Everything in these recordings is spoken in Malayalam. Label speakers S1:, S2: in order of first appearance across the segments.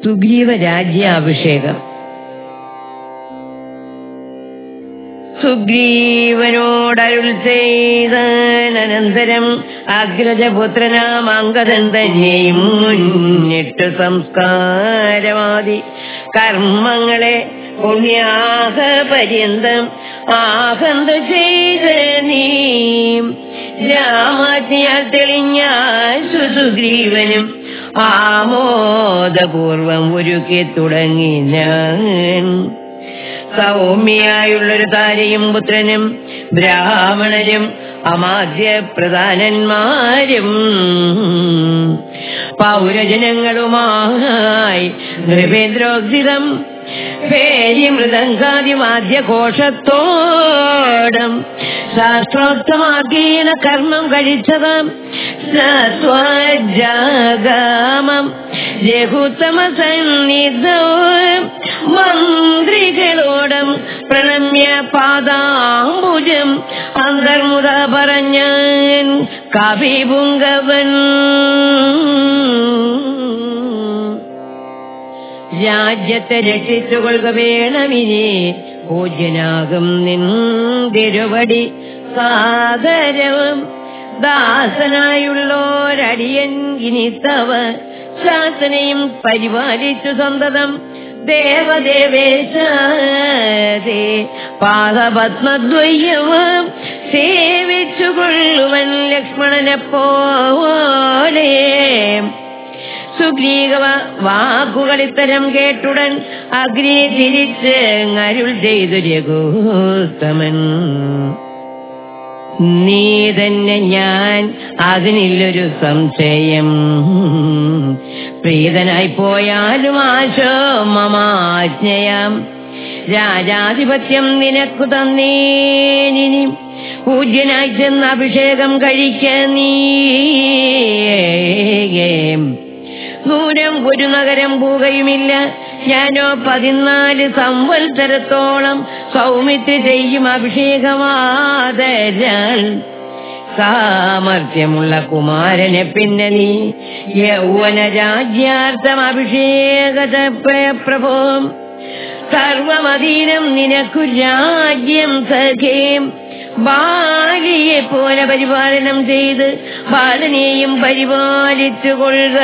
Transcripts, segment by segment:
S1: സുഗ്രീവ രാജ്യാഭിഷേകം സുഗ്രീവനോടരുൾ ചെയ്ത അനന്തരം അഗ്രജപുത്രനാം അങ്കദൻ തന്നെയും മുന്നിട്ട് സംസ്കാരവാദി കർമ്മങ്ങളെ പുണ്യാഹ പര്യന്തം ആഹന്ത ചെയ്ത നീ രാമാജ്ഞയാൽ തെളിഞ്ഞ സുഗ്രീവനും ആമോദപൂർവം ഒരുക്കി തുടങ്ങി ഞാൻ സൗമ്യയായുള്ളൊരു താരയും പുത്രനും ബ്രാഹ്മണരും അമാദ്യ പ്രധാനന്മാരും പൗരജനങ്ങളുമായി നൃപേന്ദ്രോക്തിതം പേരി മൃദംഗാദിവാദ്യ ഘോഷത്തോടും ശാസ്ത്രോക്തമാക്കിയ കർമ്മം കഴിച്ചതാം സത്വജാഗാമം രഘുത്തമ സന്നിധവും മന്ത്രികളോടും പ്രണമ്യ പാദാംബുജം അന്തർമുത പറഞ്ഞാൻ കവിപുങ്കവൻ രാജ്യത്തെ രക്ഷിച്ചുകൊള്ളുക വേണമിനി പൂജ്യനാകും നിന്തിരുവടി സാദരവും ദാസനായുള്ളോരടിയൻ ഇനി തവ ശാസനയും പരിപാലിച്ചു സന്തതം ദേവദേവേശേ പാദപത്മദ്വയ്യവും സേവിച്ചുകൊള്ളുവൻ ലക്ഷ്മണനെ പോലെ സുഗ്രീവ വാക്കുകളിത്തരം കേട്ടുടൻ അഗ്നി തിരിച്ച് അരുൾ ചെയ്തു രഘുത്തമൻ നീ തന്നെ ഞാൻ അതിനില്ലൊരു സംശയം പ്രീതനായി പോയാലും ആശോ മമാജ്ഞയാം രാജാധിപത്യം നിനക്കു തന്നേനിനി പൂജ്യനായി ചെന്ന് അഭിഷേകം കഴിക്ക നീ ദൂരം ഒരു നഗരം പോവുകയുമില്ല ഞാനോ പതിനാല് സംവത്സരത്തോളം സൗമിത്രി ചെയ്യും അഭിഷേകമാതരാൾ സാമർഥ്യമുള്ള കുമാരനെ പിന്നെ നീ യൗവന രാജ്യാർത്ഥം അഭിഷേകത പ്രഭോ സർവമധീനം നിനക്കു രാജ്യം സഖേം ബാലിയെ പോലെ പരിപാലനം ചെയ്ത് ബാലനെയും പരിപാലിച്ചു കൊള്ളുക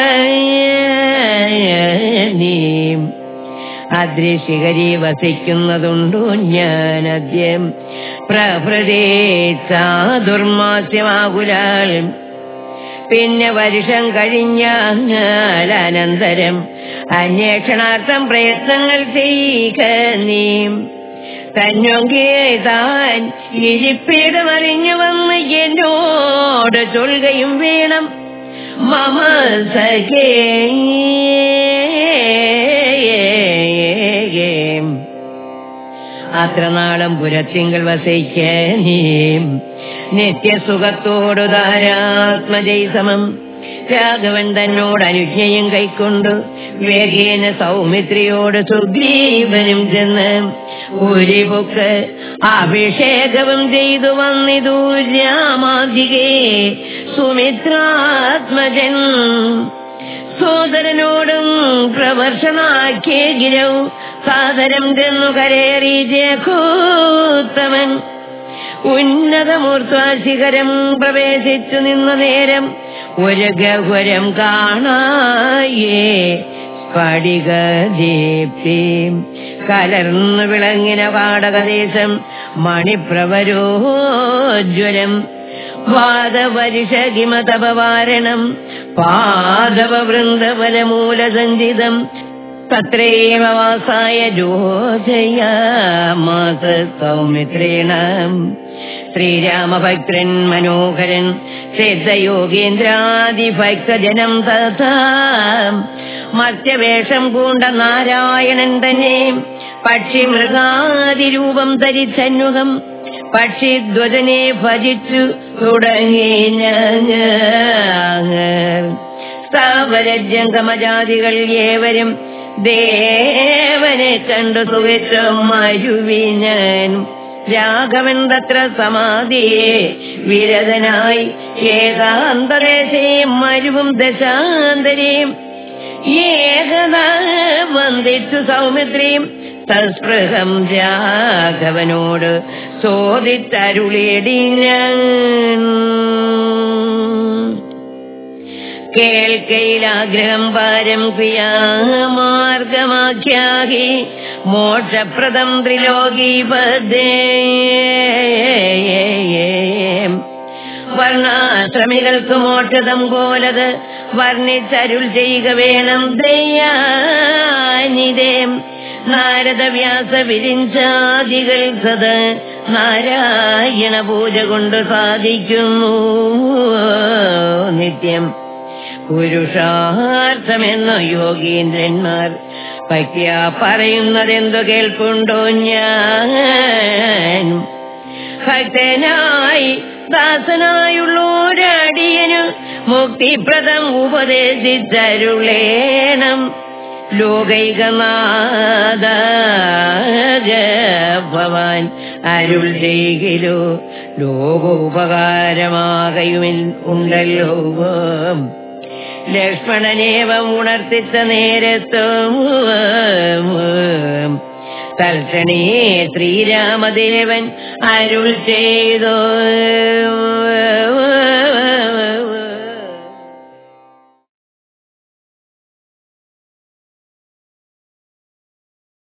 S1: നീ അദൃശികരി വസിക്കുന്നതുണ്ടു ഞാൻ അദ്യം പ്രഭൃതേച്ച ദുർമാസ്യമാകുലാൾ പിന്നെ വരുഷം കഴിഞ്ഞാൽ അനന്തരം അന്വേഷണാർത്ഥം പ്രയത്നങ്ങൾ ചെയ്യുക നീ തന്നൊക്കെ താൻ ഇരിപ്പിടമറിഞ്ഞു വന്ന് എന്നോട് ചൊൽകയും വേണം മമ സഖേ അത്ര നാളും പുരത്തിങ്കൾ വസിക്ക നീ നിത്യസുഖത്തോടു ധാരാത്മജൈസമം രാഘവൻ തന്നോട് അനുജ്ഞയും കൈക്കൊണ്ടു വേഗേന സൗമിത്രിയോട് സുഗ്രീവനും ചെന്ന് ഉരിപൊക്ക് അഭിഷേകവും ചെയ്തു വന്നിതു രാമാതികേ സുമിത്രാത്മജൻ സോദരനോടും പ്രവർഷനാക്കിയ ഗിരവും സാദരം ചെന്നു കരേറി ജയകൂത്തവൻ ഉന്നതമൂർത്താശിഖരം പ്രവേശിച്ചു നിന്ന നേരം ഒരു ഗഹുരം കാണായേ സ്ഫടിക ദീപ്തി കലർന്നു വിളങ്ങിന പാടകദേശം മണിപ്രവരോജ്വലം വാദപരിഷകിമതപവാരണം പാദവ വൃന്ദവലമൂലസഞ്ചിതം തത്രേവ വാസായ ജോജയാമാസ സൗമിത്രേണ ശ്രീരാമഭക്തൻ മനോഹരൻ സിദ്ധയോഗേന്ദ്രാദിഭക്തജനം തഥാ മത്സ്യവേഷം പൂണ്ട നാരായണൻ തന്നെ പക്ഷി മൃഗാതിരൂപം ധരിച്ചന്മുഖം പക്ഷിധ്വജനെ ഭജിച്ചു തുടങ്ങി ഞാൻ സ്ഥാവരജംഗമജാതികൾ ഏവരും ദേവനെ കണ്ടു സുഖിച്ചു മരുവിഞ്ഞൻ രാഘവൻ തത്ര സമാധിയെ വിരതനായി ഏകാന്തദേശേ മരുവും ദശാന്തരേയും ഏകനാ വന്ദിച്ചു സൗമിത്രിയും തസ്പൃഹം രാഘവനോട് ചോദിച്ചരുളേടി ഞാൻ കേൾക്കയിലാഗ്രഹം പാരം ക്രിയാമാർഗമാഖ്യാഹി മോക്ഷപ്രദം ത്രിലോകീപദേ വർണ്ണാശ്രമികൾക്ക് മോക്ഷതം പോലത് വർണ്ണിച്ചരുൾ ചെയ്യുക വേണം ദയ്യാനിതേ നാരദ വ്യാസ വിരിഞ്ചാദികൾ സത് നാരായണ പൂജ കൊണ്ട് സാധിക്കുന്നു നിത്യം പുരുഷാർത്ഥമെന്നു യോഗീന്ദ്രന്മാർ പറ്റിയ പറയുന്നതെന്തു കേൾപ്പുണ്ടോ ഞാൻ ഭക്തനായി ദാസനായുള്ളോരടിയനു മുക്തിപ്രദം ഉപദേശിച്ചരുളേണം ലോകൈകനാഥ ഭവാൻ അരുൾ ചെയ്കിലോ ലോകോപകാരമാകയുമിൽ ഉണ്ടല്ലോ ലക്ഷ്മണനേവം ഉണർത്തിച്ച നേരത്തും തൽക്ഷണേ ശ്രീരാമദേവൻ അരുൾ ചെയ്തോ